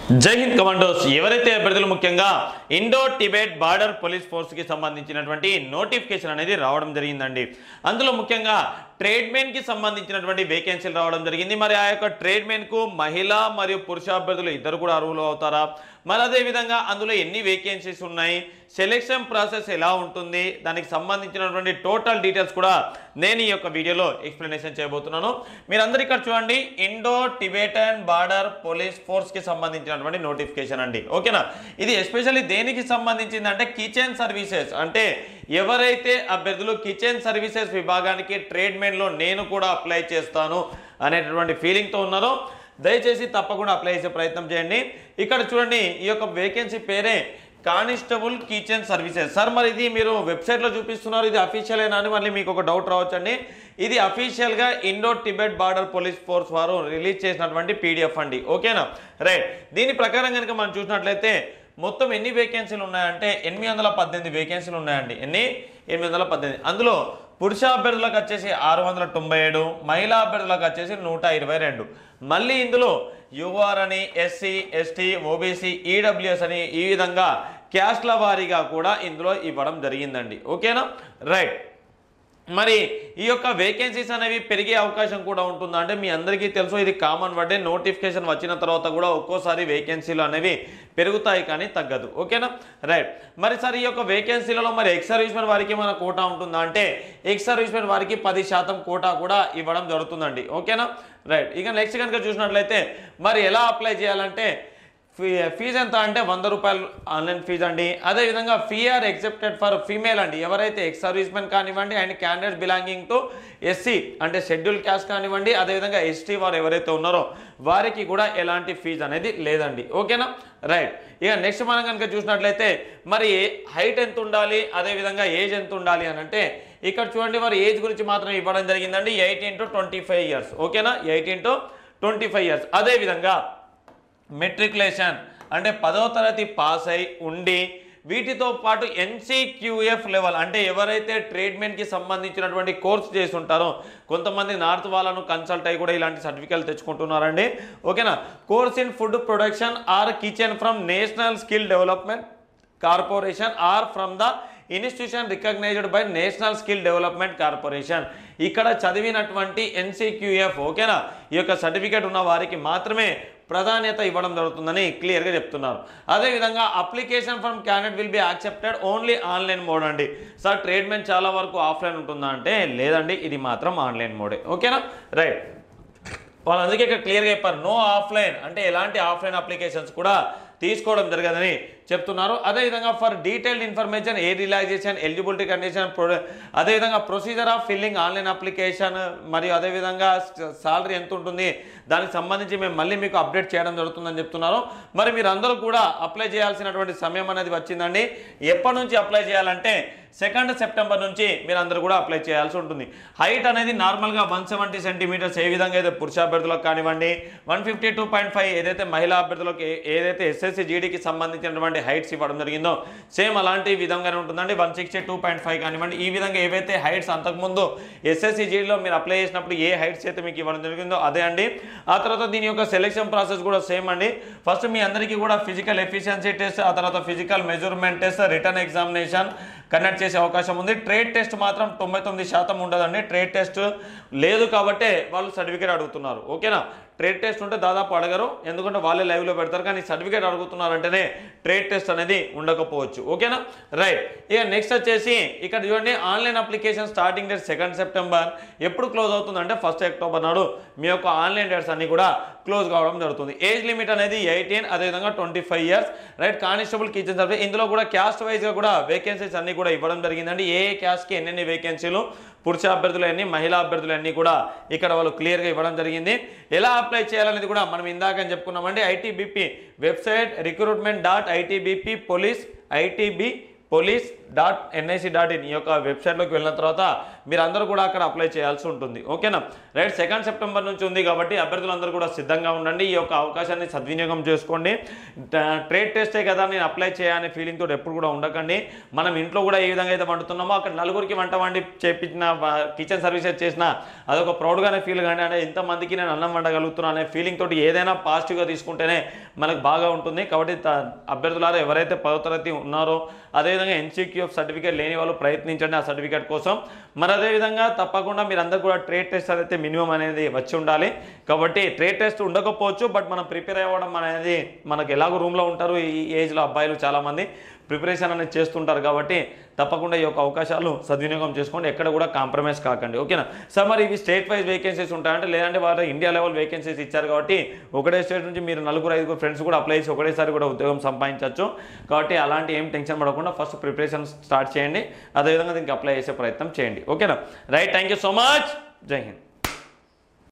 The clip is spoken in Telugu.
జై హింద్ కమాండోస్ ఎవరైతే అభ్యర్థులు ముఖ్యంగా ఇండో టిబెట్ బార్డర్ పోలీస్ ఫోర్స్కి సంబంధించినటువంటి నోటిఫికేషన్ అనేది రావడం జరిగిందండి అందులో ముఖ్యంగా ట్రేడ్మెన్కి సంబంధించినటువంటి వేకెన్సీలు రావడం జరిగింది మరి ఆ యొక్క ట్రేడ్మెన్కు మహిళా మరియు పురుష అభ్యర్థులు ఇద్దరు కూడా అర్హులు అవుతారా మరి అదేవిధంగా అందులో ఎన్ని వేకెన్సీస్ ఉన్నాయి సెలెక్షన్ ప్రాసెస్ ఎలా ఉంటుంది దానికి సంబంధించినటువంటి టోటల్ డీటెయిల్స్ కూడా నేను ఈ యొక్క వీడియోలో ఎక్స్ప్లెనేషన్ చేయబోతున్నాను మీరందరూ ఇక్కడ చూడండి ఇండో టిబెటన్ బార్డర్ పోలీస్ ఫోర్స్కి సంబంధించినటువంటి నోటిఫికేషన్ అండి ఓకేనా ఇది ఎస్పెషల్లీ దేనికి సంబంధించింది అంటే కిచెన్ సర్వీసెస్ అంటే ఎవరైతే అభ్యర్థులు కిచెన్ సర్వీసెస్ విభాగానికి ట్రేడ్మెన్లో నేను కూడా అప్లై చేస్తాను అనేటటువంటి ఫీలింగ్తో ఉన్నారో దయచేసి తప్పకుండా అప్లై చేసే ప్రయత్నం చేయండి ఇక్కడ చూడండి ఈ యొక్క వేకెన్సీ పేరే కానిస్టబుల్ కిచెన్ సర్వీసెస్ సార్ మరి ఇది మీరు వెబ్సైట్లో చూపిస్తున్నారు ఇది అఫీషియల్ అయినా అని మళ్ళీ మీకు ఒక డౌట్ రావచ్చండి ఇది అఫీషియల్గా Indo Tibet border police force వారు రిలీజ్ చేసినటువంటి పీడిఎఫ్ అండి ఓకేనా రైట్ దీని ప్రకారం కనుక మనం చూసినట్లయితే మొత్తం ఎన్ని వేకెన్సీలు ఉన్నాయంటే ఎనిమిది వందల పద్దెనిమిది వేకెన్సీలు ఉన్నాయండి ఎన్ని ఎనిమిది వందల పద్దెనిమిది అందులో పురుష అభ్యర్థులకు వచ్చేసి ఆరు వందల తొంభై ఏడు మహిళా అభ్యర్థులకు వచ్చేసి నూట ఇరవై రెండు మళ్ళీ ఇందులో యువర్ అని ఎస్సీ ఎస్టీ ఓబీసీ ఈడబ్ల్యూఎస్ అని ఈ విధంగా క్యాస్ట్ల వారీగా కూడా ఇందులో ఇవ్వడం జరిగిందండి ఓకేనా రైట్ మరి ఈ యొక్క వేకెన్సీస్ అనేవి పెరిగే అవకాశం కూడా ఉంటుందా అంటే మీ అందరికీ తెలుసు ఇది కామన్ వర్డే నోటిఫికేషన్ వచ్చిన తర్వాత కూడా ఒక్కోసారి వేకెన్సీలు అనేవి పెరుగుతాయి కానీ తగ్గదు ఓకేనా రైట్ మరి సార్ ఈ యొక్క వేకెన్సీలలో మరి ఎక్స్ సర్వీస్మెన్ వారికి మన కోటా ఉంటుందా అంటే ఎక్స్ సర్వీస్మెన్ వారికి పది శాతం కోటా కూడా ఇవ్వడం జరుగుతుందండి ఓకేనా రైట్ ఇక నెక్స్ట్ కనుక చూసినట్లయితే మరి ఎలా అప్లై చేయాలంటే ఫీ ఫీజు ఎంత అంటే వంద రూపాయలు ఆన్లైన్ ఫీజు అండి అదేవిధంగా fee are excepted for female అండి ఎవరైతే ఎక్స్ సర్వీస్మెన్ కానివ్వండి and candidate belonging to SC అంటే షెడ్యూల్ క్యాస్ట్ కానివ్వండి అదేవిధంగా ఎస్టీ వారు ఎవరైతే ఉన్నారో వారికి కూడా ఎలాంటి ఫీజు అనేది లేదండి ఓకేనా రైట్ ఇక నెక్స్ట్ మనం కనుక చూసినట్లయితే మరి హైట్ ఎంత ఉండాలి అదేవిధంగా ఏజ్ ఎంత ఉండాలి అని అంటే ఇక్కడ చూడండి మరి ఏజ్ గురించి మాత్రం ఇవ్వడం జరిగిందండి eighteen to twenty five years ఓకేనా eighteen to twenty five years అదేవిధంగా మెట్రికులేషన్ అంటే పదవ తరగతి పాస్ అయి ఉండి వీటితో పాటు ఎన్సీక్యూఎఫ్ లెవెల్ అంటే ఎవరైతే ట్రీట్మెంట్కి సంబంధించినటువంటి కోర్స్ చేసి ఉంటారో కొంతమంది నార్త్ వాళ్ళను కన్సల్ట్ అయ్యి కూడా ఇలాంటి సర్టిఫికేట్ తెచ్చుకుంటున్నారండి ఓకేనా course in food production or kitchen from national skill development corporation or from the institution recognised by national skill development corporation ఇక్కడ చదివినటువంటి ఎన్సీక్యూఎఫ్ ఓకేనా ఈ యొక్క సర్టిఫికేట్ ఉన్న వారికి మాత్రమే ప్రాధాన్యత ఇవ్వడం జరుగుతుందని క్లియర్గా చెప్తున్నారు అదేవిధంగా application from candidate will be accepted only online mode అండి సార్ ట్రీట్మెంట్ చాలా వరకు ఆఫ్లైన్ ఉంటుందా అంటే లేదండి ఇది మాత్రం ఆన్లైన్ మోడే ఓకేనా రైట్ వాళ్ళు అందుకే ఇక్కడ క్లియర్గా చెప్పారు నో ఆఫ్లైన్ అంటే ఎలాంటి ఆఫ్లైన్ అప్లికేషన్స్ కూడా తీసుకోవడం జరగదని చెప్తున్నారు అదేవిధంగా for detailed information a relaxation eligibility condition అదేవిధంగా procedure of filling online application మరియు అదేవిధంగా సాలరీ ఎంత ఉంటుంది దానికి సంబంధించి మేము మళ్ళీ మీకు అప్డేట్ చేయడం జరుగుతుందని చెప్తున్నారు మరి మీరు అందరూ కూడా అప్లై చేయాల్సినటువంటి సమయం అనేది వచ్చిందండి ఎప్పటి నుంచి అప్లై చేయాలంటే సెకండ్ సెప్టెంబర్ నుంచి మీరు అందరూ కూడా అప్లై చేయాల్సి ఉంటుంది హైట్ అనేది నార్మల్గా వన్ సెవెంటీ సెంటీమీటర్స్ ఏ విధంగా అయితే పురుష అభ్యర్థులకు కానివ్వండి one fifty two point five ఏదైతే మహిళా అభ్యర్థులకు ఏ- ఏదైతే ఎస్ఎస్సి జీడీకి సంబంధించినటువంటి హైట్స్ ఇవ్వడం జరిగిందో సేమ్ అలాంటి విధంగానే ఉంటుందండి one sixty two point five కానివ్వండి ఈ విధంగా ఏవైతే హైట్స్ అంతకుముందు ఎస్ఎస్సి జీడీలో మీరు అప్లై చేసినప్పుడు ఏ హైట్స్ అయితే మీకు ఇవ్వడం జరిగిందో అదే అండి ఆ తర్వాత దీని యొక్క సెలెక్షన్ ప్రాసెస్ కూడా సేమ్ అండి ఫస్ట్ మీ అందరికీ కూడా ఫిజికల్ ఎఫిషియన్సీ టెస్ట్ ఆ తర్వాత physical measurement test written examination conduct చేసే అవకాశం ఉంది ట్రేడ్ టెస్ట్ మాత్రం తొంభై తొమ్మిది శాతం ఉండదండి ట్రేడ్ టెస్ట్ లేదు కాబట్టే వాళ్ళు సర్టిఫికేట్ అడుగుతున్నారు ఓకేనా ట్రేడ్ టెస్ట్ ఉంటే దాదాపు అడగరు ఎందుకంటే వాళ్ళే లైవ్లో పెడతారు కానీ సర్టిఫికేట్ అడుగుతున్నారంటేనే ట్రేడ్ టెస్ట్ అనేది ఉండకపోవచ్చు ఓకేనా రైట్ ఇక నెక్స్ట్ వచ్చేసి ఇక్కడ చూడండి online application starting date second September ఎప్పుడు క్లోజ్ అవుతుందంటే ఫస్ట్ అక్టోబర్ నాడు మీ యొక్క ఆన్లైన్ డేట్స్ అన్ని కూడా క్లోజ్ కావడం జరుగుతుంది ఏజ్ లిమిట్ అనేది ఎయిటీన్ అదేవిధంగా twenty five years right constable kitchen service ఇందులో కూడా క్యాస్ట్ వైజ్గా కూడా వేకెన్సీస్ అన్ని కూడా ఇవ్వడం జరిగిందండి ఏ ఏ క్యాస్ట్కి ఎన్నెన్ని వేకెన్సీలు పురుష అభ్యర్థులు అన్ని మహిళా అభ్యర్థులు అన్ని కూడా ఇక్కడ వాళ్ళు క్లియర్గా ఇవ్వడం జరిగింది ఎలా అప్లై చేయాలనేది కూడా మనం ఇందాక అని చెప్పుకున్నామండి ITBP website recruitment dot ITBP police ITB police dot NIC dot in ఈ యొక్క వెబ్సైట్లోకి వెళ్ళిన తర్వాత మీరు అందరూ కూడా అక్కడ అప్లై చేయాల్సి ఉంటుంది ఓకేనా రైట్ సెకండ్ సెప్టెంబర్ నుంచి ఉంది కాబట్టి అభ్యర్థులందరూ కూడా సిద్ధంగా ఉండండి ఈ యొక్క అవకాశాన్ని సద్వినియోగం చేసుకోండి ట్రేడ్ టెస్టే కదా నేను అప్లై చేయాలనే ఫీలింగ్ తోటి ఎప్పుడు కూడా ఉండకండి మనం ఇంట్లో కూడా ఏ విధంగా అయితే వండుతున్నామో అక్కడ నలుగురికి వంట వండి చేపించిన కిచెన్ సర్వీసెస్ చేసిన అదొక ప్రౌడ్గానే ఫీల్ కానీ అంటే ఇంతమందికి నేను అన్నం వండగలుగుతున్నాను అనే ఫీలింగ్ తోటి ఏదైనా పాజిటివ్గా తీసుకుంటేనే మనకు బాగా ఉంటుంది కాబట్టి త- అభ్యర్థులారా ఎవరైతే పదో తరగతి ఉన్నారో అదేవిధంగా ఎన్సీక్యూఎఫ్ సర్టిఫికేట్ లేని వాళ్ళు ప్రయత్నించండి ఆ సర్టిఫికేట్ కోసం మరి అదేవిధంగా తప్పకుండా మీరు అందరు కూడా ట్రేడ్ టెస్ట్ అయితే మినిమం అనేది వచ్చి ఉండాలి కాబట్టి ట్రేడ్ టెస్ట్ ఉండకపోవచ్చు బట్ మనం ప్రిపేర్ అవ్వడం అనేది మనకు ఎలాగో రూమ్లో ఉంటారు ఈ ఏజ్లో అబ్బాయిలు చాలామంది ప్రిపరేషన్ అనేది చేస్తుంటారు కాబట్టి తప్పకుండా ఈ యొక్క అవకాశాలు సద్వినియోగం చేసుకోండి ఎక్కడ కూడా కాంప్రమైజ్ కాకండి ఓకేనా సార్ మరి ఇవి స్టేట్ వైజ్ వేకెన్సీస్ ఉంటాయంటే లేదంటే వారు ఇండియా లెవెల్ వేకెన్సీస్ ఇచ్చారు కాబట్టి ఒకటే స్టేట్ నుంచి మీరు నలుగురు ఐదుగురు ఫ్రెండ్స్ కూడా అప్లై చేసి ఒకటేసారి కూడా ఉద్యోగం సంపాదించవచ్చు కాబట్టి అలాంటి ఏం టెన్షన్ పడకుండా ఫస్ట్ ప్రిపరేషన్ స్టార్ట్ చేయండి అదేవిధంగా దీనికి అప్లై చేసే ప్రయత్నం చేయండి ఓకేనా right thank you so much జై హింద్